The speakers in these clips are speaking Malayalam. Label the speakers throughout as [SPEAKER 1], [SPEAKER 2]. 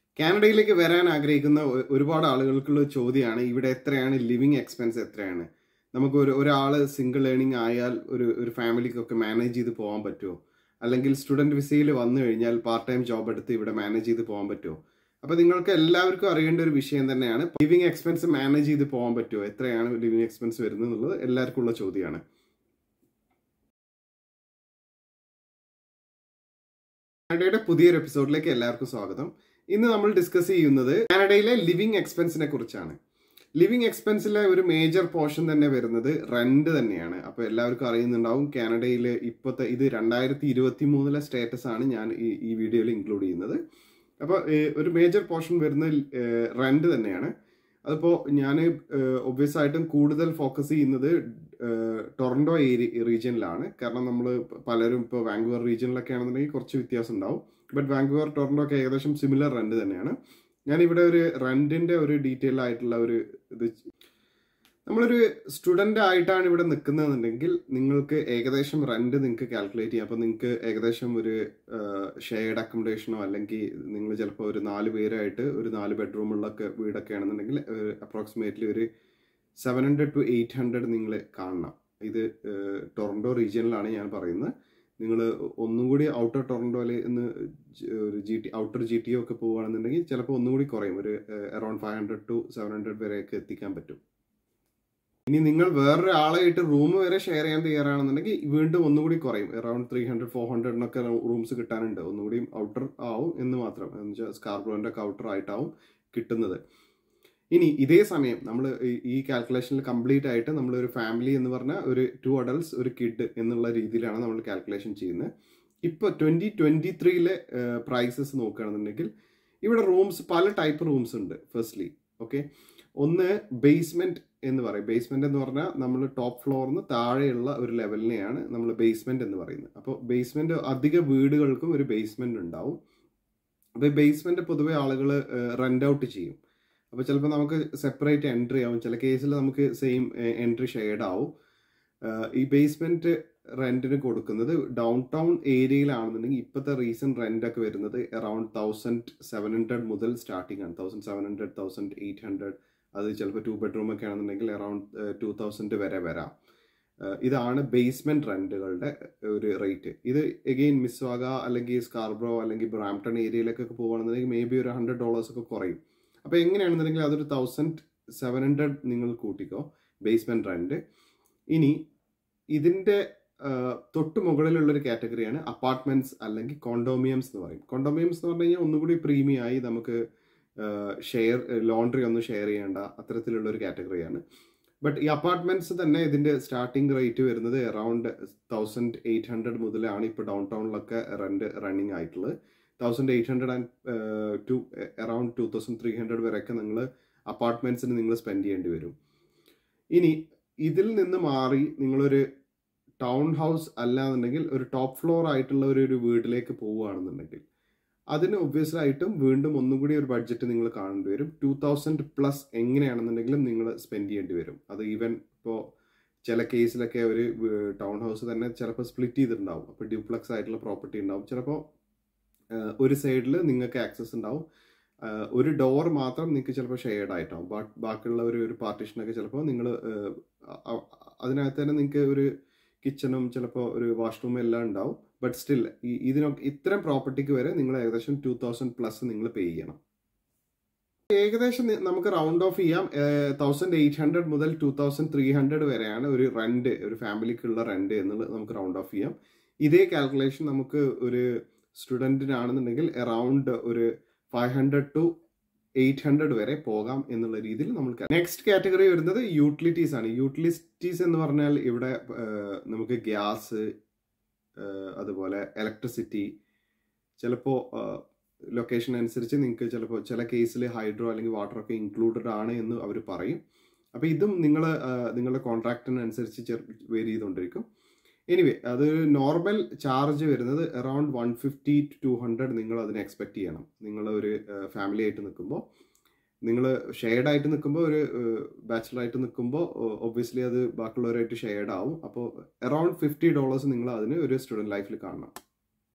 [SPEAKER 1] കാനഡയിലേക്ക് വരാൻ ആഗ്രഹിക്കുന്ന ഒ- ഒരുപാട് ആളുകൾക്കുള്ള ചോദ്യമാണ് ഇവിടെ എത്രയാണ് ലിവിങ് എക്സ്പെൻസ് എത്രയാണ് നമുക്ക് ഒരു ഒരാൾ സിംഗിൾ ഏണിംഗ് ആയാൽ ഒരു ഒരു ഫാമിലിക്കൊക്കെ മാനേജ് ചെയ്ത് പോകാൻ പറ്റുമോ അല്ലെങ്കിൽ സ്റ്റുഡൻറ് വിസയിൽ വന്നു കഴിഞ്ഞാൽ പാർട്ട് ടൈം ജോബ് എടുത്ത് ഇവിടെ മാനേജ് ചെയ്ത് പോകാൻ പറ്റുമോ അപ്പോൾ നിങ്ങൾക്ക് എല്ലാവർക്കും അറിയേണ്ട ഒരു വിഷയം തന്നെയാണ് ലിവിങ് എക്സ്പെൻസ് മാനേജ് ചെയ്ത് പോകാൻ പറ്റുമോ എത്രയാണ് ലിവിങ് എക്സ്പെൻസ് വരുന്നത് എന്നുള്ളത് എല്ലാവർക്കും ഉള്ള ചോദ്യമാണ് കാനഡയുടെ പുതിയൊരു എപ്പിസോഡിലേക്ക് എല്ലാവർക്കും സ്വാഗതം ഇന്ന് നമ്മൾ ഡിസ്കസ് ചെയ്യുന്നത് കാനഡയിലെ ലിവിങ് എക്സ്പെൻസിനെ കുറിച്ചാണ് ലിവിങ് എക്സ്പെൻസിലെ ഒരു മേജർ പോർഷൻ തന്നെ വരുന്നത് റെന്റ് തന്നെയാണ് അപ്പോൾ എല്ലാവർക്കും അറിയുന്നുണ്ടാവും കാനഡയിൽ ഇപ്പോഴത്തെ ഇത് രണ്ടായിരത്തി ഇരുപത്തി മൂന്നിലെ സ്റ്റാറ്റസ് ആണ് ഞാൻ ഈ ഈ വീഡിയോയിൽ ഇൻക്ലൂഡ് ചെയ്യുന്നത് അപ്പോൾ ഒരു മേജർ പോർഷൻ വരുന്ന റെന്റ് തന്നെയാണ് അതിപ്പോൾ ഞാൻ ഒബ്വിയസ് ആയിട്ടും കൂടുതൽ ഫോക്കസ് ചെയ്യുന്നത് ടൊറൻഡോ ഏരിയ റീജിയനിലാണ് കാരണം നമ്മൾ പലരും ഇപ്പോൾ വാങ്കൂവർ റീജിയനിലൊക്കെ ആണെന്നുണ്ടെങ്കിൽ കുറച്ച് വ്യത്യാസം ഉണ്ടാവും ബട്ട് വാങ്കൂവർ ടൊറൻഡോ ഒക്കെ ഏകദേശം സിമിലർ റെന്റ് തന്നെയാണ് ഞാനിവിടെ ഒരു റെന്റിന്റെ ഒരു ഡീറ്റെയിൽ ആയിട്ടുള്ള ഒരു ഇത് നമ്മളൊരു സ്റ്റുഡൻ്റ് ആയിട്ടാണ് ഇവിടെ നിൽക്കുന്നതെന്നുണ്ടെങ്കിൽ നിങ്ങൾക്ക് ഏകദേശം റെന്റ് നിങ്ങൾക്ക് കാൽക്കുലേറ്റ് ചെയ്യാം അപ്പോൾ നിങ്ങൾക്ക് ഏകദേശം ഒരു ഷെയർഡ് അക്കോമഡേഷനോ അല്ലെങ്കിൽ നിങ്ങൾ ചിലപ്പോൾ ഒരു നാല് പേരായിട്ട് ഒരു നാല് ബെഡ്റൂമുള്ളൊക്കെ വീടൊക്കെ ആണെന്നുണ്ടെങ്കിൽ അപ്രോക്സിമേറ്റ്ലി ഒരു seven hundred to eight hundred നിങ്ങൾ കാണണം ഇത് ടൊറൻഡോ റീജിയനിലാണ് ഞാൻ പറയുന്നത് നിങ്ങൾ ഒന്നും കൂടി ഔട്ടർ ടൊറൻഡോയിൽ നിന്ന് ഒരു G T outer G T ഒക്കെ പോവുകയാണെന്നുണ്ടെങ്കിൽ ചിലപ്പോൾ ഒന്നും കൂടി കുറയും ഒരു around five hundred to seven hundred വരെയൊക്കെ എത്തിക്കാൻ പറ്റും ഇനി നിങ്ങൾ വേറൊരാളായിട്ട് റൂം വരെ ഷെയർ ചെയ്യാൻ തയ്യാറാണെന്നുണ്ടെങ്കിൽ വീണ്ടും ഒന്നുകൂടി കുറയും അറൌണ്ട് ത്രീ ഹൺഡ്രഡ് ഫോർ ഹൺഡ്രഡിനൊക്കെ റൂംസ് കിട്ടാനുണ്ട് ഒന്നുകൂടി ഔട്ടർ ആവും എന്ന് മാത്രം എന്ന് വെച്ചാൽ സ്കാർബ്രോൻ്റെ ഒക്കെ ഔട്ടർ ആയിട്ടാവും കിട്ടുന്നത് ഇനി ഇതേ സമയം നമ്മൾ ഈ കാൽക്കുലേഷനിൽ കംപ്ലീറ്റ് ആയിട്ട് നമ്മൾ ഒരു ഫാമിലി എന്ന് പറഞ്ഞാൽ ഒരു ടു അഡൽട്സ് ഒരു കിഡ് എന്നുള്ള രീതിയിലാണ് നമ്മൾ കാൽക്കുലേഷൻ ചെയ്യുന്നത് ഇപ്പോൾ ട്വൻറ്റി ട്വൻറ്റി ത്രീയിലെ പ്രൈസസ് നോക്കുകയാണെന്നുണ്ടെങ്കിൽ ഇവിടെ റൂംസ് പല ടൈപ്പ് റൂംസ് ഉണ്ട് ഫസ്റ്റ്ലി ഓക്കെ ഒന്ന് ബേസ്മെന്റ് എന്ന് പറയും ബേസ്മെന്റ് എന്ന് പറഞ്ഞാൽ നമ്മൾ ടോപ്പ് ഫ്ലോറിന് താഴെയുള്ള ഒരു ലെവലിനെയാണ് നമ്മൾ ബേസ്മെന്റ് എന്ന് പറയുന്നത് അപ്പോൾ ബേസ്മെന്റ് അധിക വീടുകൾക്കും ഒരു ബേസ്മെന്റ് ഉണ്ടാവും അപ്പോൾ ബേസ്മെന്റ് പൊതുവെ ആളുകൾ റെന്റ് ഔട്ട് ചെയ്യും അപ്പോൾ ചിലപ്പോൾ നമുക്ക് സെപ്പറേറ്റ് എൻട്രി ആവും ചില കേസിൽ നമുക്ക് സെയിം എൻട്രി ഷെയ്ഡ് ആവും ഈ ബേസ്മെന്റ് റെന്റിന് കൊടുക്കുന്നത് ഡൗൺ ടൗൺ ഏരിയയിലാണെന്നുണ്ടെങ്കിൽ ഇപ്പോഴത്തെ റീസെന്റ് റെന്റ് ഒക്കെ വരുന്നത് അറൌണ്ട് തൗസൻഡ് സെവൻ ഹൺഡ്രഡ് മുതൽ സ്റ്റാർട്ടിംഗ് ആണ് thousand seven hundred thousand eight hundred അത് ചിലപ്പോൾ ടു ബെഡ്റൂം ഒക്കെ ആണെന്നുണ്ടെങ്കിൽ അറൌണ്ട് ടു തൗസൻഡ് വരെ വരാം ഇതാണ് ബേസ്മെന്റ് റെന്റുകളുടെ ഒരു റേറ്റ് ഇത് എഗെയിൻ മിസ്വാഗ അല്ലെങ്കിൽ സ്കാർബ്രോ അല്ലെങ്കിൽ ബ്രാംപ്ടൺ ഏരിയയിലേക്കൊക്കെ പോകുകയാണെന്നുണ്ടെങ്കിൽ മേ ബി ഒരു ഹൺഡ്രഡ് ഡോളേഴ്സ് ഒക്കെ കുറയും അപ്പോൾ എങ്ങനെയാണെന്നുണ്ടെങ്കിൽ അതൊരു തൗസൻഡ് സെവൻ ഹൺഡ്രഡ് നിങ്ങൾ കൂട്ടിക്കോ ബേസ്മെന്റ് റെന്റ് ഇനി ഇതിൻ്റെ തൊട്ട് മുകളിലുള്ളൊരു കാറ്റഗറിയാണ് അപ്പാർട്ട്മെന്റ്സ് അല്ലെങ്കിൽ കോണ്ടോമിയംസ് എന്ന് പറയും കോണ്ടോമിയംസ് എന്ന് പറഞ്ഞു കഴിഞ്ഞാൽ ഒന്നുകൂടി പ്രീമിയം ആയി നമുക്ക് ഷെയർ ലോണ്ടറി ഒന്നും ഷെയർ ചെയ്യേണ്ട അത്തരത്തിലുള്ള ഒരു കാറ്റഗറിയാണ് ബട്ട് ഈ അപ്പാർട്ട്മെന്റ്സ് തന്നെ ഇതിന്റെ സ്റ്റാർട്ടിംഗ് റേറ്റ് വരുന്നത് അറൌണ്ട് തൗസൻഡ് എയ്റ്റ് ഹൺഡ്രഡ് മുതലാണ് ഇപ്പോൾ ഡൗൺ ടൗണിലൊക്കെ റെന്റ് റണ്ണിങ് ആയിട്ടുള്ളത് thousand eight hundred and to around two thousand three hundred വരെയൊക്കെ നിങ്ങൾ അപ്പാർട്ട്മെന്റ്സിന് നിങ്ങൾ സ്പെൻഡ് ചെയ്യേണ്ടി വരും ഇനി ഇതിൽ നിന്ന് മാറി നിങ്ങളൊരു ടൗൺ ഹൗസ് അല്ലാന്നുണ്ടെങ്കിൽ ഒരു ടോപ്പ് ഫ്ലോർ ആയിട്ടുള്ള ഒരു ഒരു വീട്ടിലേക്ക് പോവുകയാണെന്നുണ്ടെങ്കിൽ അതിന് ഒബ്വിയസ്ലി ആയിട്ടും വീണ്ടും ഒന്നും കൂടി ഒരു ബഡ്ജറ്റ് നിങ്ങൾ കാണേണ്ടി വരും ടു തൗസൻഡ് പ്ലസ് എങ്ങനെയാണെന്നുണ്ടെങ്കിലും നിങ്ങൾ സ്പെൻഡ് ചെയ്യേണ്ടി വരും അത് ഈവൻ ഇപ്പോൾ ചില കേസിലൊക്കെ ഒരു ടൗൺ ഹൗസ് തന്നെ ചിലപ്പോൾ സ്പ്ലിറ്റ് ചെയ്തിട്ടുണ്ടാവും അപ്പോൾ ഡ്യൂപ്ലക്സ് ആയിട്ടുള്ള പ്രോപ്പർട്ടി ഉണ്ടാവും ചിലപ്പോൾ ഒരു സൈഡിൽ നിങ്ങൾക്ക് ആക്സസ് ഉണ്ടാവും ഒരു ഡോർ മാത്രം നിങ്ങൾക്ക് ചിലപ്പോൾ ഷെയർഡ് ആയിട്ടാവും ബാക്കിയുള്ള ഒരു ഒരു പാർട്ടീഷനൊക്കെ ചിലപ്പോൾ നിങ്ങൾ അതിനകത്ത് തന്നെ നിങ്ങൾക്ക് ഒരു കിച്ചണും ചിലപ്പോൾ ഒരു വാഷ്റൂം എല്ലാം ഉണ്ടാവും ബട്ട് സ്റ്റിൽ ഈ ഇതിനൊക്കെ ഇത്തരം പ്രോപ്പർട്ടിക്ക് വരെ നിങ്ങൾ ഏകദേശം ടു തൗസൻഡ് പ്ലസ് നിങ്ങൾ പേ ചെയ്യണം ഏകദേശം നമുക്ക് റൗണ്ട് ഓഫ് ചെയ്യാം തൗസൻഡ് എയ്റ്റ് ഹൺഡ്രഡ് മുതൽ ടു തൗസൻഡ് ത്രീ ഹൺഡ്രഡ് വരെയാണ് ഒരു റെന്റ് ഒരു ഫാമിലിക്കുള്ള റെന്റ് എന്നുള്ളത് നമുക്ക് റൗണ്ട് ഓഫ് ചെയ്യാം ഇതേ കാൽക്കുലേഷൻ നമുക്ക് ഒരു സ്റ്റുഡൻറ്റിനാണെന്നുണ്ടെങ്കിൽ അറൗണ്ട് ഒരു five hundred to eight hundred വരെ പോകാം എന്നുള്ള രീതിയിൽ നമ്മൾ നെക്സ്റ്റ് കാറ്റഗറി വരുന്നത് യൂട്ടിലിറ്റീസ് ആണ് യൂട്ടിലിറ്റീസ് എന്ന് പറഞ്ഞാൽ ഇവിടെ നമുക്ക് ഗ്യാസ് അതുപോലെ ഇലക്ട്രിസിറ്റി ചിലപ്പോൾ ലൊക്കേഷൻ അനുസരിച്ച് നിങ്ങൾക്ക് ചിലപ്പോൾ ചില കേസിൽ ഹൈഡ്രോ അല്ലെങ്കിൽ വാട്ടർ ഒക്കെ ഇൻക്ലൂഡഡ് ആണ് എന്ന് അവർ പറയും അപ്പോൾ ഇതും നിങ്ങൾ നിങ്ങളുടെ കോൺട്രാക്റ്റിനനുസരിച്ച് ചെറു വേരി ചെയ്തുകൊണ്ടിരിക്കും എനിവേ അത് നോർമൽ ചാർജ് വരുന്നത് around one fifty to two hundred നിങ്ങൾ അതിനെ എക്സ്പെക്ട് ചെയ്യണം നിങ്ങൾ ഒരു ഫാമിലി ആയിട്ട് നിൽക്കുമ്പോൾ നിങ്ങൾ ഷെയർഡ് ആയിട്ട് നിൽക്കുമ്പോൾ ഒരു ബാച്ചിലർ ആയിട്ട് നിൽക്കുമ്പോൾ ഒബ്വിയസ്ലി അത് ബാക്കിയുള്ളവരായിട്ട് ഷെയർഡ് ആവും അപ്പോൾ അറൌണ്ട് ഫിഫ്റ്റി ഡോളേഴ്സ് നിങ്ങൾ അതിന് ഒരു സ്റ്റുഡൻറ് ലൈഫിൽ കാണണം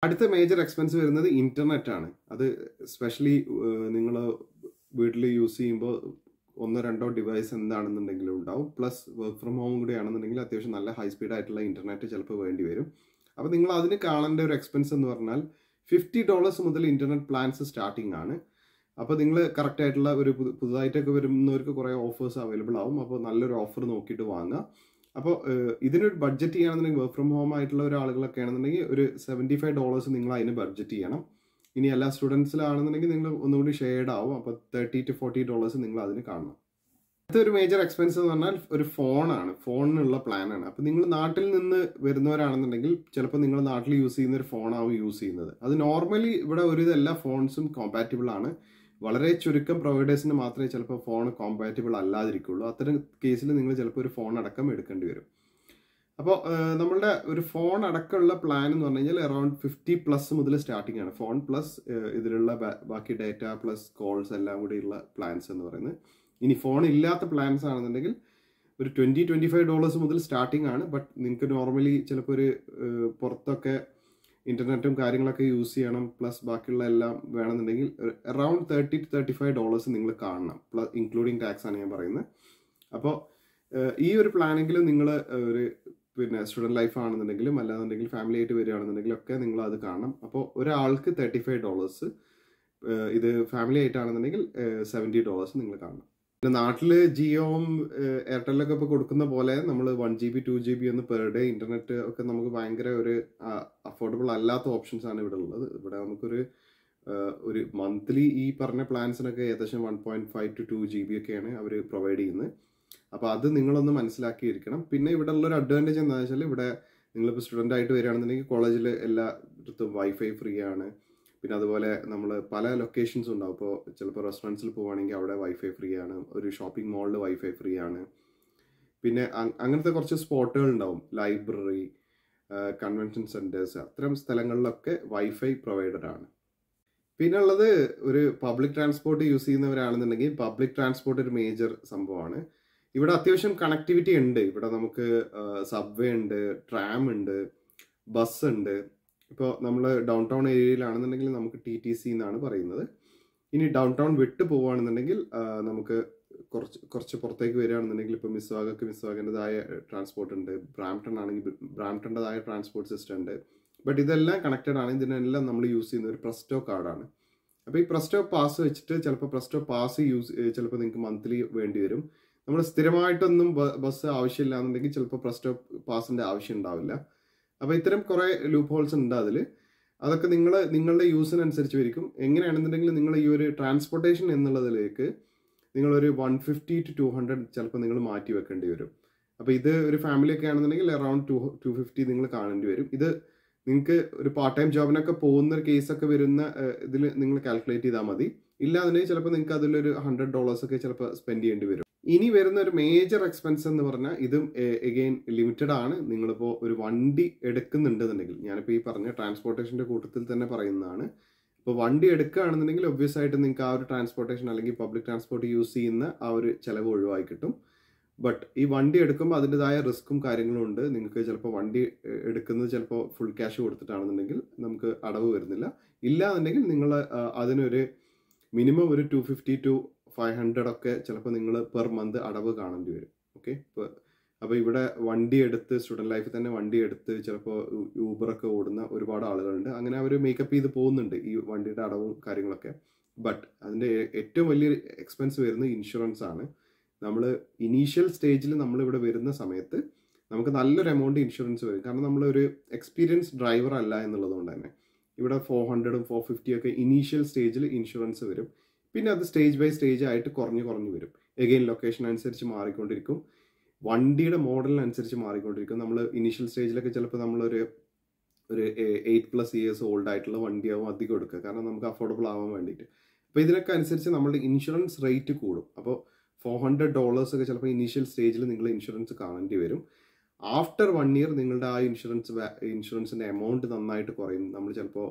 [SPEAKER 1] അടുത്ത മേജർ എക്സ്പെൻസ് വരുന്നത് ഇന്റർനെറ്റ് ആണ് അത് സ്പെഷ്യലി നിങ്ങൾ വീട്ടിൽ യൂസ് ചെയ്യുമ്പോൾ ഒന്നോ രണ്ടോ ഡിവൈസ് എന്താണെന്നുണ്ടെങ്കിലും ഉണ്ടാവും പ്ലസ് വർക്ക് ഫ്രം ഹോം കൂടി ആണെന്നുണ്ടെങ്കിൽ അത്യാവശ്യം നല്ല ഹൈ സ്പീഡ് ആയിട്ടുള്ള ഇന്റർനെറ്റ് ചിലപ്പോൾ വേണ്ടി വരും അപ്പോൾ നിങ്ങൾ അതിന് കാണേണ്ട ഒരു എക്സ്പെൻസ് എന്ന് പറഞ്ഞാൽ ഫിഫ്റ്റി ഡോളേഴ്സ് മുതൽ ഇന്റർനെറ്റ് പ്ലാൻസ് സ്റ്റാർട്ടിംഗ് ആണ് അപ്പോൾ നിങ്ങൾ കറക്റ്റ് ആയിട്ടുള്ള ഒരു പുതു- പുതുതായിട്ടൊക്കെ വരുന്നവർക്ക് കുറേ ഓഫേഴ്സ് അവൈലബിൾ ആവും അപ്പോൾ നല്ലൊരു ഓഫർ നോക്കിയിട്ട് വാങ്ങുക അപ്പോൾ ഇതിനൊരു ബഡ്ജറ്റ് ചെയ്യുകയാണെന്നുണ്ടെങ്കിൽ വർക്ക് ഫ്രം ഹോം ആയിട്ടുള്ള ഒരു ആളുകളൊക്കെ ആണെന്നുണ്ടെങ്കിൽ ഒരു സെവൻറ്റി ഫൈവ് ഡോളേഴ്സ് നിങ്ങൾ അതിന് ബഡ്ജറ്റ് ചെയ്യണം ഇനി എല്ലാ സ്റ്റുഡൻസിലാണെന്നുണ്ടെങ്കിൽ നിങ്ങൾ ഒന്നുകൂടി ഷെയർഡ് ആവും അപ്പോൾ തേർട്ടി ടു ഫോർട്ടി ഡോളേഴ്സ് നിങ്ങൾ അതിന് കാണണം അടുത്ത ഒരു മേജർ എക്സ്പെൻസ് എന്ന് പറഞ്ഞാൽ ഒരു ഫോണാണ് ഫോണിനുള്ള പ്ലാനാണ് അപ്പോൾ നിങ്ങൾ നാട്ടിൽ നിന്ന് വരുന്നവരാണെന്നുണ്ടെങ്കിൽ ചിലപ്പോൾ നിങ്ങൾ നാട്ടിൽ യൂസ് ചെയ്യുന്ന ഒരു ഫോണാവും യൂസ് ചെയ്യുന്നത് അത് നോർമലി ഇവിടെ ഒരു എല്ലാ ഫോൺസും കോമ്പാറ്റബിൾ ആണ് വളരെ ചുരുക്കം പ്രൊവൈഡേഴ്സിന് മാത്രമേ ചിലപ്പോൾ ഫോൺ കോമ്പാറ്റബിൾ അല്ലാതിരിക്കുള്ളൂ അത്തരം കേസിൽ നിങ്ങൾ ചിലപ്പോൾ ഒരു ഫോൺ അടക്കം എടുക്കേണ്ടി വരും അപ്പോൾ നമ്മളുടെ ഒരു ഫോൺ അടക്കമുള്ള പ്ലാൻ എന്ന് പറഞ്ഞു കഴിഞ്ഞാൽ അറൌണ്ട് ഫിഫ്റ്റി പ്ലസ് മുതൽ സ്റ്റാർട്ടിംഗ് ആണ് ഫോൺ പ്ലസ് ഇതിലുള്ള ബാ- ബാക്കി ഡേറ്റ പ്ലസ് കോൾസ് എല്ലാം കൂടിയുള്ള പ്ലാൻസ് എന്ന് പറയുന്നത് ഇനി ഫോൺ ഇല്ലാത്ത പ്ലാൻസ് ആണെന്നുണ്ടെങ്കിൽ ഒരു ട്വൻറ്റി ട്വൻറ്റി ഫൈവ് ഡോളേഴ്സ് മുതൽ സ്റ്റാർട്ടിംഗ് ആണ് ബട്ട് നിങ്ങൾക്ക് നോർമലി ചിലപ്പോൾ ഒരു ഏഹ്, പുറത്തൊക്കെ ഇന്റർനെറ്റും കാര്യങ്ങളൊക്കെ യൂസ് ചെയ്യണം പ്ലസ് ബാക്കിയുള്ള എല്ലാം വേണമെന്നുണ്ടെങ്കിൽ around thirty to thirty five dollars നിങ്ങൾ കാണണം പ്ലസ് ഇൻക്ലൂഡിങ് ടാക്സ് ആണ് ഞാൻ പറയുന്നത് അപ്പോൾ ഈ ഒരു പ്ലാനെങ്കിലും നിങ്ങൾ ഒരു പിന്നെ സ്റ്റുഡൻറ് ലൈഫ് ആണെന്നുണ്ടെങ്കിലും അല്ലാന്നുണ്ടെങ്കിൽ ഫാമിലി ആയിട്ട് വരികയാണെന്നുണ്ടെങ്കിലും ഒക്കെ നിങ്ങൾ അത് കാണണം അപ്പോൾ ഒരാൾക്ക് തേർട്ടി ഫൈവ് ഡോളേഴ്സ് ഇത് ഫാമിലി ആയിട്ടാണെന്നുണ്ടെങ്കിൽ സെവൻറ്റി ഡോളേഴ്സ് നിങ്ങൾ കാണണം പിന്നെ നാട്ടില് ജിയോവും എയർടെല്ലൊക്കെ ഇപ്പോൾ കൊടുക്കുന്ന പോലെ നമ്മൾ വൺ ജി ബി ടു ജി ബി ഒന്ന് പെർ ഡേ ഇന്റർനെറ്റ് ഒക്കെ നമുക്ക് ഭയങ്കര ഒരു അഫോർഡബിൾ അല്ലാത്ത ഓപ്ഷൻസ് ആണ് ഇവിടെ ഉള്ളത് ഇവിടെ നമുക്കൊരു ആ, ഒരു മന്ത്ലി ഈ പറഞ്ഞ പ്ലാൻസിനൊക്കെ ഏകദേശം one point five to two G ബി ഒക്കെയാണ് അവർ പ്രൊവൈഡ് ചെയ്യുന്നത് അപ്പോൾ അത് നിങ്ങളൊന്ന് മനസ്സിലാക്കിയിരിക്കണം പിന്നെ ഇവിടെ ഉള്ള ഒരു അഡ്വാൻറ്റേജ് എന്താണെന്ന് വെച്ചാൽ ഇവിടെ നിങ്ങളിപ്പോൾ സ്റ്റുഡൻ്റ് ആയിട്ട് വരികയാണെന്നുണ്ടെങ്കിൽ കോളേജിൽ എല്ലായിടത്തും വൈഫൈ ഫ്രീ ആണ് പിന്നെ അതുപോലെ നമ്മൾ പല ലൊക്കേഷൻസ് ഉണ്ടാവും ഇപ്പോൾ ചിലപ്പോൾ റെസ്റ്റോറൻറ്റ്സിൽ പോവുകയാണെങ്കിൽ അവിടെ വൈഫൈ ഫ്രീ ആണ് ഒരു ഷോപ്പിംഗ് മാളിൽ വൈഫൈ ഫ്രീ ആണ് പിന്നെ അ- അങ്ങനത്തെ കുറച്ച് സ്പോട്ടുകൾ ഉണ്ടാവും ലൈബ്രറി കൺവെൻഷൻ സെൻറ്റേഴ്സ് അത്തരം സ്ഥലങ്ങളിലൊക്കെ വൈഫൈ പ്രൊവൈഡഡ് ആണ് പിന്നെ ഉള്ളത് ഒരു പബ്ലിക് ട്രാൻസ്പോർട്ട് യൂസ് ചെയ്യുന്നവരാണെന്നുണ്ടെങ്കിൽ പബ്ലിക് ട്രാൻസ്പോർട്ട് ഒരു മേജർ സംഭവമാണ് ഇവിടെ അത്യാവശ്യം കണക്ടിവിറ്റി ഉണ്ട് ഇവിടെ നമുക്ക് സബ്വേ ഉണ്ട് ട്രാം ഉണ്ട് ബസ് ഉണ്ട് ഇപ്പോൾ നമ്മൾ ഡൗൺ ടൗൺ ഏരിയയിലാണെന്നുണ്ടെങ്കിൽ നമുക്ക് ടി ടി സി എന്നാണ് പറയുന്നത് ഇനി ഡൗൺ ടൗൺ വിട്ട് പോവുകയാണെന്നുണ്ടെങ്കിൽ ആ, നമുക്ക് കുറച്ച് കുറച്ച് പുറത്തേക്ക് വരികയാണെന്നുണ്ടെങ്കിൽ ഇപ്പോൾ മിസ്വാഗക്ക് മിസ്വാഗിൻ്റെതായ ട്രാൻസ്പോർട്ട് ഉണ്ട് ബ്രാംപ്ടൺ ആണെങ്കിൽ ബ്രാംപ്ടൻ്റെതായ ട്രാൻസ്പോർട്ട് സിസ്റ്റം ഉണ്ട് ബട്ട് ഇതെല്ലാം കണക്റ്റഡ് ആണ് ഇതിനെല്ലാം നമ്മൾ യൂസ് ചെയ്യുന്ന ഒരു പ്രസ്റ്റോ കാർഡാണ് അപ്പോൾ ഈ പ്രസ്റ്റോ പാസ് വെച്ചിട്ട് ചിലപ്പോൾ പ്രസ്റ്റോ പാസ് യൂസ് ചിലപ്പോൾ നിങ്ങൾക്ക് മന്ത്ലി വേണ്ടി വരും നമ്മൾ സ്ഥിരമായിട്ടൊന്നും ബസ് ആവശ്യമില്ല എന്നുണ്ടെങ്കിൽ ചിലപ്പോൾ പ്രസ്റ്റോ പാസിന്റെ ആവശ്യം ഉണ്ടാവില്ല അപ്പോൾ ഇത്തരം കുറേ ലൂപ്പ് ഹോൾസ് ഉണ്ട് അതിൽ അതൊക്കെ നിങ്ങൾ നിങ്ങളുടെ യൂസിനനുസരിച്ച് വരിക്കും എങ്ങനെയാണെന്നുണ്ടെങ്കിൽ നിങ്ങൾ ഈ ഒരു ട്രാൻസ്പോർട്ടേഷൻ എന്നുള്ളതിലേക്ക് നിങ്ങളൊരു one fifty to two hundred ചിലപ്പോൾ നിങ്ങൾ മാറ്റി വെക്കേണ്ടി വരും അപ്പോൾ ഇത് ഒരു ഫാമിലി ഒക്കെ ആണെന്നുണ്ടെങ്കിൽ അറൌണ്ട് ടു ടു ഫിഫ്റ്റി നിങ്ങൾ കാണേണ്ടി വരും ഇത് നിങ്ങൾക്ക് ഒരു പാർട്ട് ടൈം ജോബിനൊക്കെ പോകുന്ന ഒരു കേസൊക്കെ വരുന്ന ഇതിൽ നിങ്ങൾ കാൽക്കുലേറ്റ് ചെയ്താൽ മതി ഇല്ലാന്നുണ്ടെങ്കിൽ ചിലപ്പോൾ നിങ്ങൾക്ക് അതിലൊരു ഹൺഡ്രഡ് ഡോളേഴ്സ് ഒക്കെ ചിലപ്പോൾ സ്പെൻഡ് ചെയ്യേണ്ടി വരും ഇനി വരുന്ന ഒരു മേജർ എക്സ്പെൻസ് എന്ന് പറഞ്ഞാൽ ഇതും എഗെയിൻ ലിമിറ്റഡ് ആണ് നിങ്ങളിപ്പോൾ ഒരു വണ്ടി എടുക്കുന്നുണ്ടെന്നുണ്ടെങ്കിൽ ഞാനിപ്പോൾ ഈ പറഞ്ഞ ട്രാൻസ്പോർട്ടേഷന്റെ കൂട്ടത്തിൽ തന്നെ പറയുന്നതാണ് ഇപ്പോൾ വണ്ടി എടുക്കുകയാണെന്നുണ്ടെങ്കിൽ ഒബ്വിയസ് ആയിട്ട് നിങ്ങൾക്ക് ആ ഒരു ട്രാൻസ്പോർട്ടേഷൻ അല്ലെങ്കിൽ പബ്ലിക് ട്രാൻസ്പോർട്ട് യൂസ് ചെയ്യുന്ന ആ ഒരു ചിലവ് ഒഴിവായി കിട്ടും ബട്ട് ഈ വണ്ടി എടുക്കുമ്പോൾ അതിൻ്റെതായ റിസ്ക്കും കാര്യങ്ങളും ഉണ്ട് നിങ്ങൾക്ക് ചിലപ്പോൾ വണ്ടി എ- എടുക്കുന്നത് ചിലപ്പോൾ ഫുൾ ക്യാഷ് കൊടുത്തിട്ടാണെന്നുണ്ടെങ്കിൽ നമുക്ക് അടവ് വരുന്നില്ല ഇല്ല എന്നുണ്ടെങ്കിൽ നിങ്ങൾ അതിനൊരു മിനിമം ഒരു two fifty to five hundred ഒക്കെ ചിലപ്പോൾ നിങ്ങൾ പെർ മന്ത് അടവ് കാണേണ്ടി വരും ഓക്കെ അപ്പോൾ ഇവിടെ വണ്ടി എടുത്ത് സ്റ്റുഡൻറ് ലൈഫിൽ തന്നെ വണ്ടി എടുത്ത് ചിലപ്പോൾ ഊബറൊക്കെ ഓടുന്ന ഒരുപാട് ആളുകളുണ്ട് അങ്ങനെ അവർ മേക്കപ്പ് ചെയ്ത് പോകുന്നുണ്ട് ഈ വണ്ടിയുടെ അടവും കാര്യങ്ങളൊക്കെ ബട്ട് അതിൻ്റെ ഏ- ഏറ്റവും വലിയൊരു എക്സ്പെൻസ് വരുന്നത് ഇൻഷുറൻസ് ആണ് നമ്മൾ ഇനീഷ്യൽ സ്റ്റേജിൽ നമ്മൾ ഇവിടെ വരുന്ന സമയത്ത് നമുക്ക് നല്ലൊരു എമൗണ്ട് ഇൻഷുറൻസ് വരും കാരണം നമ്മളൊരു എക്സ്പീരിയൻസ് ഡ്രൈവർ അല്ല എന്നുള്ളത് കൊണ്ട് തന്നെ ഇവിടെ ഫോർ ഹൺഡ്രഡും ഫോർ ഫിഫ്റ്റിയും ഒക്കെ ഇനീഷ്യൽ സ്റ്റേജിൽ ഇൻഷുറൻസ് വരും പിന്നെ അത് സ്റ്റേജ് ബൈ സ്റ്റേജ് ആയിട്ട് കുറഞ്ഞു കുറഞ്ഞു വരും എഗെയിൻ ലൊക്കേഷൻ അനുസരിച്ച് മാറിക്കൊണ്ടിരിക്കും വണ്ടിയുടെ മോഡലിനനുസരിച്ച് മാറിക്കൊണ്ടിരിക്കും നമ്മൾ ഇനീഷ്യൽ സ്റ്റേജിലൊക്കെ ചിലപ്പോൾ നമ്മളൊരു ഒരു എയ്റ്റ് പ്ലസ് ഇയേഴ്സ് ഓൾഡ് ആയിട്ടുള്ള വണ്ടിയാവും അധികം എടുക്കുക കാരണം നമുക്ക് അഫോർഡബിൾ ആവാൻ വേണ്ടിയിട്ട് അപ്പോൾ ഇതിനൊക്കെ അനുസരിച്ച് നമ്മുടെ ഇൻഷുറൻസ് റേറ്റ് കൂടും അപ്പോൾ ഫോർ ഹൺഡ്രഡ് ഡോളേഴ്സ് ഒക്കെ ചിലപ്പോൾ ഇനീഷ്യൽ സ്റ്റേജിൽ നിങ്ങൾ ഇൻഷുറൻസ് കാണേണ്ടി വരും ആഫ്റ്റർ വൺ ഇയർ നിങ്ങളുടെ ആ ഇൻഷുറൻസ് ഇൻഷുറൻസിൻ്റെ എമൗണ്ട് നന്നായിട്ട് കുറയും നമ്മൾ ചിലപ്പോൾ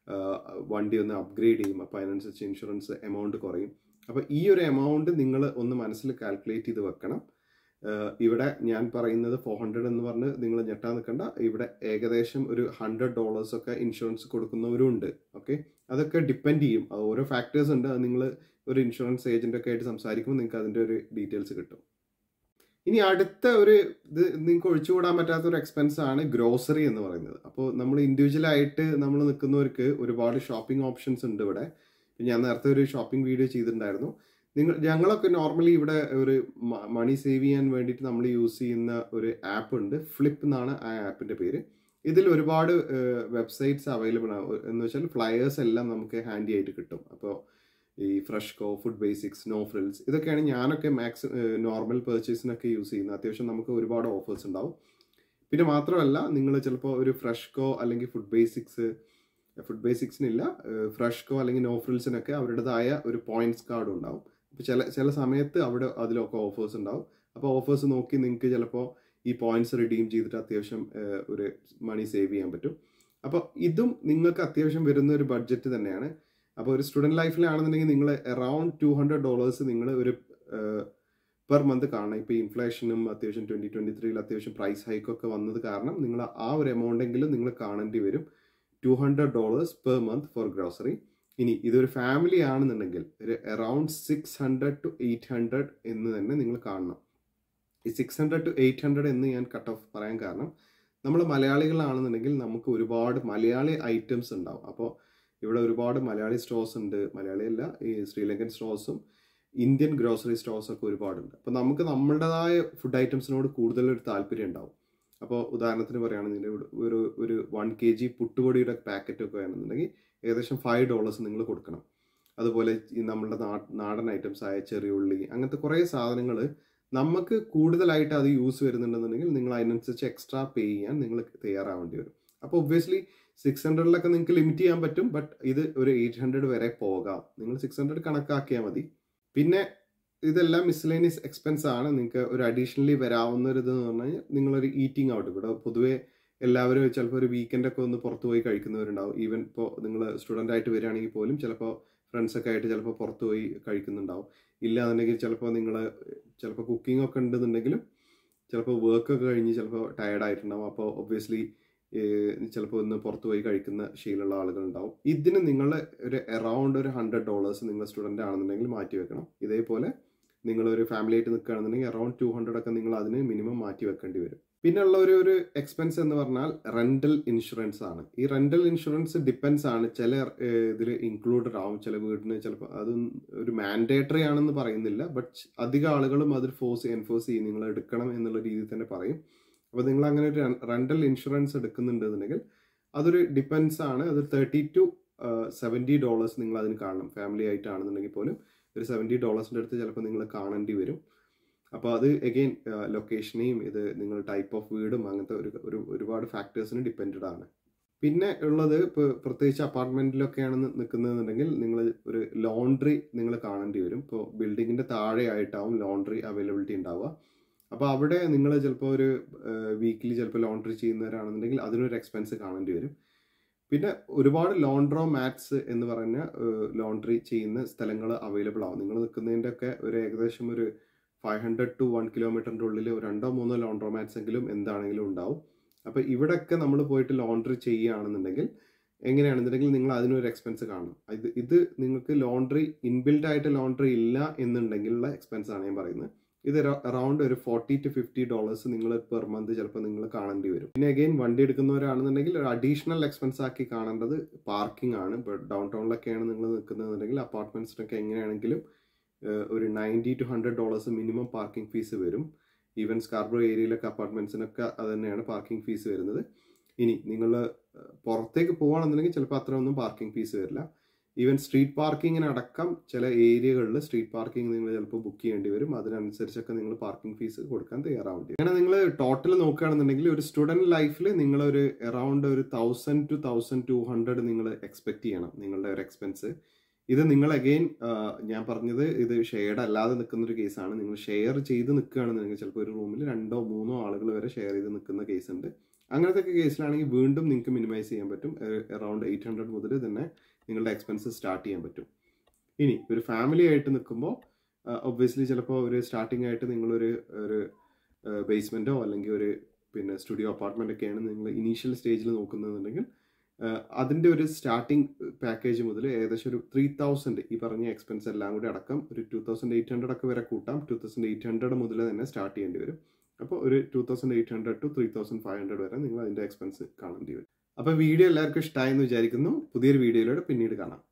[SPEAKER 1] വണ്ടി ഒന്ന് അപ്ഗ്രേഡ് ചെയ്യും അപ്പോൾ അതിനനുസരിച്ച് ഇൻഷുറൻസ് എമൗണ്ട് കുറയും അപ്പോൾ ഈ ഒരു എമൗണ്ട് നിങ്ങൾ ഒന്ന് മനസ്സിൽ കാൽക്കുലേറ്റ് ചെയ്ത് വെക്കണം ഏഹ് ഇവിടെ ഞാൻ പറയുന്നത് ഫോർ ഹൺഡ്രഡ് എന്ന് പറഞ്ഞ് നിങ്ങൾ ഞെട്ടാൻ നിൽക്കണ്ട ഇവിടെ ഏകദേശം ഒരു ഹൺഡ്രഡ് ഡോളേഴ്സ് ഒക്കെ ഇൻഷുറൻസ് കൊടുക്കുന്നവരും ഉണ്ട് ഓക്കെ അതൊക്കെ ഡിപ്പെൻഡ് ചെയ്യും അത് ഓരോ ഫാക്ടേഴ്സ് ഉണ്ട് അത് നിങ്ങൾ ഒരു ഇൻഷുറൻസ് ഏജന്റ് ഒക്കെ ആയിട്ട് സംസാരിക്കുമ്പോൾ നിങ്ങൾക്ക് അതിന്റെ ഒരു ഡീറ്റെയിൽസ് കിട്ടും ഇനി അടുത്ത ഒരു ഇത് നിങ്ങൾക്ക് ഒഴിച്ചുകൂടാൻ പറ്റാത്ത ഒരു എക്സ്പെൻസ് ആണ് ഗ്രോസറി എന്ന് പറയുന്നത് അപ്പോൾ നമ്മൾ ഇൻഡിവിജ്വൽ ആയിട്ട് നമ്മൾ നിൽക്കുന്നവർക്ക് ഒരുപാട് ഷോപ്പിംഗ് ഓപ്ഷൻസ് ഉണ്ട് ഇവിടെ ഞാൻ നേരത്തെ ഒരു ഷോപ്പിംഗ് വീഡിയോ ചെയ്തിട്ടുണ്ടായിരുന്നു നിങ്ങൾ ഞങ്ങളൊക്കെ നോർമലി ഇവിടെ ഒരു മണി സേവ് ചെയ്യാൻ വേണ്ടിയിട്ട് നമ്മൾ യൂസ് ചെയ്യുന്ന ഒരു ആപ്പ് ഉണ്ട് ഫ്ലിപ്പ് എന്നാണ് ആ ആപ്പിന്റെ പേര് ഇതിൽ ഒരുപാട് വെബ്സൈറ്റ്സ് അവൈലബിൾ ആണ് എന്ന് വെച്ചാൽ ഫ്ലയേഴ്സ് എല്ലാം നമുക്ക് ഹാൻഡി ആയിട്ട് കിട്ടും അപ്പോൾ ഈ FreshCo food basics no frills ഇതൊക്കെയാണ് ഞാനൊക്കെ മാക്സ് നോർമൽ പെർച്ചേസിനൊക്കെ യൂസ് ചെയ്യുന്നത് അത്യാവശ്യം നമുക്ക് ഒരുപാട് ഓഫേഴ്സ് ഉണ്ടാവും പിന്നെ മാത്രമല്ല നിങ്ങൾ ചിലപ്പോൾ ഒരു ഫ്രഷ്കോ അല്ലെങ്കിൽ ഫുഡ് ബേസിക്സ് ഫുഡ് ബേസിക്സിനില്ല ഫ്രഷ്കോ അല്ലെങ്കിൽ നോ ഫ്രിൽസിനൊക്കെ അവരുടേതായ ഒരു പോയിന്റ്സ് കാർഡും ഉണ്ടാവും അപ്പോൾ ചില ചില സമയത്ത് അവിടെ അതിലൊക്കെ ഓഫേഴ്സ് ഉണ്ടാവും അപ്പോൾ ഓഫേഴ്സ് നോക്കി നിങ്ങൾക്ക് ചിലപ്പോൾ ഈ പോയിന്റ്സ് റിഡീം ചെയ്തിട്ട് അത്യാവശ്യം ഏഹ്, ഒരു മണി സേവ് ചെയ്യാൻ പറ്റും അപ്പോൾ ഇതും നിങ്ങൾക്ക് അത്യാവശ്യം വരുന്ന ഒരു ബഡ്ജറ്റ് തന്നെയാണ് അപ്പോൾ ഒരു സ്റ്റുഡൻറ് ലൈഫിലാണെന്നുണ്ടെങ്കിൽ നിങ്ങൾ അറൌണ്ട് ടു ഹൺഡ്രഡ് ഡോളേഴ്സ് നിങ്ങൾ ഒരു പെർ മന്ത് കാണണം ഇപ്പോൾ ഇൻഫ്ലേഷനും അത്യാവശ്യം ട്വൻറ്റി ട്വൻറ്റി ത്രീയിൽ അത്യാവശ്യം പ്രൈസ് ഹൈക്കൊക്കെ വന്നത് കാരണം നിങ്ങൾ ആ ഒരു എമൗണ്ടെങ്കിലും നിങ്ങൾ കാണേണ്ടി വരും two hundred dollars per month for grocery ഇനി ഇതൊരു ഫാമിലി ആണെന്നുണ്ടെങ്കിൽ ഒരു around six hundred to eight hundred എന്ന് തന്നെ നിങ്ങൾ കാണണം ഈ six hundred to eight hundred എന്ന് ഞാൻ കട്ട് ഓഫ് പറയാൻ കാരണം നമ്മൾ മലയാളികളാണെന്നുണ്ടെങ്കിൽ നമുക്ക് ഒരുപാട് മലയാളി ഐറ്റംസ് ഉണ്ടാവും അപ്പോൾ ഇവിടെ ഒരുപാട് മലയാളി സ്റ്റോഴ്സ് ഉണ്ട് മലയാളി അല്ല ഈ ശ്രീലങ്കൻ സ്റ്റോഴ്സും ഇന്ത്യൻ ഗ്രോസറി സ്റ്റോഴ്സ് ഒക്കെ ഒരുപാടുണ്ട് അപ്പോൾ നമുക്ക് നമ്മളുടേതായ ഫുഡ് ഐറ്റംസിനോട് കൂടുതൽ ഒരു താല്പര്യം ഉണ്ടാവും അപ്പോൾ ഉദാഹരണത്തിന് പറയുകയാണെങ്കിൽ ഇവിടെ ഒരു ഒരു വൺ കെ ജി പുട്ടുപൊടിയുടെ പാക്കറ്റ് ഒക്കെ വേണമെന്നുണ്ടെങ്കിൽ ഏകദേശം ഫൈവ് ഡോളേഴ്സ് നിങ്ങൾ കൊടുക്കണം അതുപോലെ ഈ നമ്മളുടെ നാ- നാടൻ ഐറ്റംസ് ആയ ചെറിയുള്ളി അങ്ങനത്തെ കുറേ സാധനങ്ങൾ നമുക്ക് കൂടുതലായിട്ട് അത് യൂസ് വരുന്നുണ്ടെന്നുണ്ടെങ്കിൽ നിങ്ങൾ അതിനനുസരിച്ച് എക്സ്ട്രാ പേ ചെയ്യാൻ നിങ്ങൾ തയ്യാറാവേണ്ടി വരും അപ്പോൾ ഒബ്വിയസ്ലി സിക്സ് ഹൺഡ്രഡിലൊക്കെ നിങ്ങൾക്ക് ലിമിറ്റ് ചെയ്യാൻ പറ്റും ബട്ട് ഇത് ഒരു എയ്റ്റ് ഹൺഡ്രഡ് വരെ പോകാം നിങ്ങൾ സിക്സ് ഹൺഡ്രഡ് കണക്കാക്കിയാൽ മതി പിന്നെ ഇതെല്ലാം മിസ്ലേനിയസ് എക്സ്പെൻസ് ആണ് നിങ്ങൾക്ക് ഒരു അഡീഷണലി വരാവുന്ന ഒരു ഇതെന്ന് പറഞ്ഞു കഴിഞ്ഞാൽ നിങ്ങളൊരു ഈറ്റിംഗ് ഔട്ട് ഇവിടെ പൊതുവേ എല്ലാവരും ചിലപ്പോൾ ഒരു വീക്കെൻഡ് ഒക്കെ ഒന്ന് പുറത്ത് പോയി കഴിക്കുന്നവരുണ്ടാവും ഈവൻ ഇപ്പോൾ നിങ്ങൾ സ്റ്റുഡൻ്റ് ആയിട്ട് വരികയാണെങ്കിൽ പോലും ചിലപ്പോൾ ഫ്രണ്ട്സൊക്കെ ആയിട്ട് ചിലപ്പോൾ പുറത്ത് പോയി കഴിക്കുന്നുണ്ടാവും ഇല്ലാന്നുണ്ടെങ്കിൽ ചിലപ്പോൾ നിങ്ങൾ ചിലപ്പോൾ കുക്കിംഗ് ഒക്കെ ഉണ്ടെന്നുണ്ടെങ്കിലും ചിലപ്പോൾ വർക്ക് ഒക്കെ കഴിഞ്ഞ് ചിലപ്പോൾ ടയർഡ് ആയിട്ടുണ്ടാവും അപ്പോൾ ഒബ്വിയസ്ലി ചിലപ്പോൾ ഒന്ന് പുറത്ത് പോയി കഴിക്കുന്ന ശീലമുള്ള ആളുകൾ ഉണ്ടാവും ഇതിന് നിങ്ങൾ ഒരു അറൗണ്ട് ഒരു ഹൺഡ്രഡ് ഡോളേഴ്സ് നിങ്ങൾ സ്റ്റുഡൻ്റ് ആണെന്നുണ്ടെങ്കിൽ മാറ്റി വെക്കണം ഇതേപോലെ നിങ്ങൾ ഒരു ഫാമിലി ആയിട്ട് നിൽക്കുകയാണെന്നുണ്ടെങ്കിൽ അറൗണ്ട് ടു ഹൺഡ്രഡ് ഒക്കെ നിങ്ങൾ അതിന് മിനിമം മാറ്റി വെക്കേണ്ടി വരും പിന്നെ ഉള്ള ഒരു ഒരു എക്സ്പെൻസ് എന്ന് പറഞ്ഞാൽ റെന്റൽ ഇൻഷുറൻസ് ആണ് ഈ റെന്റൽ ഇൻഷുറൻസ് ഡിപ്പെൻസ് ആണ് ചില ഇതിൽ ഇൻക്ലൂഡഡ് ആവും ചില വീടിന് ചിലപ്പോൾ അത് ഒരു മാൻഡേറ്ററി ആണെന്ന് പറയുന്നില്ല ബട്ട് അധികം ആളുകളും അതിൽ ഫോഴ്സ് എൻഫോഴ്സ് ചെയ്യും നിങ്ങൾ എടുക്കണം എന്നുള്ള രീതിയിൽ തന്നെ പറയും അപ്പോൾ നിങ്ങൾ അങ്ങനെ ഒരു റെന്റൽ ഇൻഷുറൻസ് എടുക്കുന്നുണ്ടെന്നുണ്ടെങ്കിൽ അതൊരു ഡിപ്പെൻസ് ആണ് അത് തേർട്ടി ടു സെവൻറ്റി ഡോളേഴ്സ് നിങ്ങൾ അതിന് കാണണം ഫാമിലി ആയിട്ടാണെന്നുണ്ടെങ്കിൽ പോലും ഒരു സെവൻറ്റി ഡോളേഴ്സിൻ്റെ അടുത്ത് ചിലപ്പോൾ നിങ്ങൾ കാണേണ്ടി വരും അപ്പോൾ അത് എഗെയിൻ ലൊക്കേഷനെയും ഇത് നിങ്ങൾ ടൈപ്പ് ഓഫ് വീടും അങ്ങനത്തെ ഒരു ഒരു ഒരുപാട് ഫാക്ടേഴ്സിന് ഡിപ്പെൻഡഡ് ആണ് പിന്നെ ഉള്ളത് ഇപ്പോൾ പ്രത്യേകിച്ച് അപ്പാർട്ട്മെന്റിലൊക്കെയാണ് നിൽക്കുന്നതെന്നുണ്ടെങ്കിൽ നിങ്ങൾ ഒരു ലോണ്ട്രി നിങ്ങൾ കാണേണ്ടി വരും ഇപ്പോൾ ബിൽഡിങ്ങിന്റെ താഴെ ആയിട്ടാവും ലോണ്ട്രി അവൈലബിലിറ്റി ഉണ്ടാവുക അപ്പോൾ അവിടെ നിങ്ങൾ ചിലപ്പോൾ ഒരു വീക്കിലി ചിലപ്പോൾ ലോണ്ട്രി ചെയ്യുന്നവരാണെന്നുണ്ടെങ്കിൽ അതിനൊരു എക്സ്പെൻസ് കാണേണ്ടി വരും പിന്നെ ഒരുപാട് ലോണ്ട്രോ മാറ്റ്സ് എന്ന് പറഞ്ഞ ലോണ്ട്രി ചെയ്യുന്ന സ്ഥലങ്ങൾ അവൈലബിൾ ആവും നിങ്ങൾ നിൽക്കുന്നതിൻ്റെ ഒക്കെ ഒരു ഏകദേശം ഒരു ഫൈവ് ഹൺഡ്രഡ് ടു വൺ കിലോമീറ്ററിൻ്റെ ഉള്ളിൽ ഒരു രണ്ടോ മൂന്നോ ലോണ്ട്രോ മാറ്റ്സ് എങ്കിലും എന്താണെങ്കിലും ഉണ്ടാവും അപ്പോൾ ഇവിടെയൊക്കെ നമ്മൾ പോയിട്ട് ലോണ്ട്രി ചെയ്യുകയാണെന്നുണ്ടെങ്കിൽ എങ്ങനെയാണെന്നുണ്ടെങ്കിൽ നിങ്ങൾ അതിനൊരു എക്സ്പെൻസ് കാണും ഇത് ഇത് നിങ്ങൾക്ക് ലോണ്ട്രി ഇൻബിൽഡ് ആയിട്ട് ലോണ്ട്രി ഇല്ല എന്നുണ്ടെങ്കിലുള്ള എക്സ്പെൻസ് ആണ് ഞാൻ പറയുന്നത് ഇത് അറൗണ്ട് ഒരു ഫോർട്ടി ടു ഫിഫ്റ്റി ഡോളേഴ്സ് നിങ്ങൾ പെർ മന്ത് ചിലപ്പോൾ നിങ്ങൾ കാണേണ്ടി വരും പിന്നെ അഗെയിൻ വണ്ടി എടുക്കുന്നവരാണെന്നുണ്ടെങ്കിൽ ഒരു അഡീഷണൽ എക്സ്പെൻസ് ആക്കി കാണേണ്ടത് പാർക്കിംഗ് ആണ് ഇപ്പോൾ ഡൗൺ ടൗണിലൊക്കെയാണ് നിങ്ങൾ നിൽക്കുന്നതെന്നുണ്ടെങ്കിൽ അപ്പാർട്ട്മെന്റ്സിനൊക്കെ എങ്ങനെയാണെങ്കിലും ഒരു ninety to hundred dollars minimum parking fees വരും ഈവൻ സ്കാർബ്രോ ഏരിയയിലൊക്കെ അപ്പാർട്ട്മെന്റ്സിനൊക്കെ അത് തന്നെയാണ് പാർക്കിംഗ് ഫീസ് വരുന്നത് ഇനി നിങ്ങൾ പുറത്തേക്ക് പോവുകയാണെന്നുണ്ടെങ്കിൽ ചിലപ്പോൾ അത്ര ഒന്നും പാർക്കിംഗ് ഫീസ് വരില്ല ഈവൻ സ്ട്രീറ്റ് പാർക്കിങ്ങിന് അടക്കം ചില ഏരിയകളിൽ സ്ട്രീറ്റ് പാർക്കിംഗ് നിങ്ങൾ ചിലപ്പോൾ ബുക്ക് ചെയ്യേണ്ടി വരും അതിനനുസരിച്ചൊക്കെ നിങ്ങൾ പാർക്കിംഗ് ഫീസ് കൊടുക്കാൻ തയ്യാറാവേണ്ടി അങ്ങനെ നിങ്ങൾ ടോട്ടൽ നോക്കുകയാണെന്നുണ്ടെങ്കിൽ ഒരു സ്റ്റുഡൻറ് ലൈഫിൽ നിങ്ങൾ ഒരു അറൗണ്ട് ഒരു thousand to thousand two hundred നിങ്ങൾ എക്സ്പെക്ട് ചെയ്യണം നിങ്ങളുടെ ഒരു എക്സ്പെൻസ് ഇത് നിങ്ങൾ അഗെയിൻ ഞാൻ പറഞ്ഞത് ഇത് ഷെയർഡ് അല്ലാതെ നിൽക്കുന്ന ഒരു കേസാണ് നിങ്ങൾ ഷെയർ ചെയ്ത് നിൽക്കുകയാണെന്നുണ്ടെങ്കിൽ ചിലപ്പോൾ ഒരു റൂമിൽ രണ്ടോ മൂന്നോ ആളുകൾ വരെ ഷെയർ ചെയ്ത് നിൽക്കുന്ന കേസ് ഉണ്ട് അങ്ങനത്തെ ഒക്കെ കേസിലാണെങ്കിൽ വീണ്ടും നിങ്ങൾക്ക് മിനിമൈസ് ചെയ്യാൻ പറ്റും അറൗണ്ട് എയ്റ്റ് ഹൺഡ്രഡ് മുതൽ തന്നെ നിങ്ങളുടെ എക്സ്പെൻസ് സ്റ്റാർട്ട് ചെയ്യാൻ പറ്റും ഇനി ഒരു ഫാമിലി ആയിട്ട് നിൽക്കുമ്പോൾ ഒബ്വിയസ്ലി ചിലപ്പോൾ ഒരു സ്റ്റാർട്ടിംഗ് ആയിട്ട് നിങ്ങളൊരു ഒരു ബേസ്മെൻറ്റോ അല്ലെങ്കിൽ ഒരു പിന്നെ സ്റ്റുഡിയോ അപ്പാർട്ട്മെൻ്റ് ഒക്കെയാണ് നിങ്ങൾ ഇനീഷ്യൽ സ്റ്റേജിൽ നോക്കുന്നതെന്നുണ്ടെങ്കിൽ അതിൻ്റെ ഒരു സ്റ്റാർട്ടിംഗ് പാക്കേജ് മുതൽ ഏകദേശം ഒരു ത്രീ തൗസൻഡ് ഈ പറഞ്ഞ എക്സ്പെൻസ് എല്ലാം കൂടി അടക്കം ഒരു ടു തൗസൻഡ് എയ്റ്റ് ഹൺഡ്രഡ് ഒക്കെ വരെ കൂട്ടാം ടു തൗസൻഡ് എയ്റ്റ് ഹൺഡ്രഡ് മുതൽ തന്നെ സ്റ്റാർട്ട് ചെയ്യേണ്ടി വരും അപ്പോൾ ഒരു two thousand eight hundred to three thousand five hundred വരെ നിങ്ങൾ അതിൻ്റെ എക്സ്പെൻസ് കാണേണ്ടി വരും അപ്പോൾ വീഡിയോ എല്ലാവർക്കും ഇഷ്ടമായെന്ന് വിചാരിക്കുന്നു പുതിയൊരു വീഡിയോയിലൂടെ പിന്നീട് കാണാം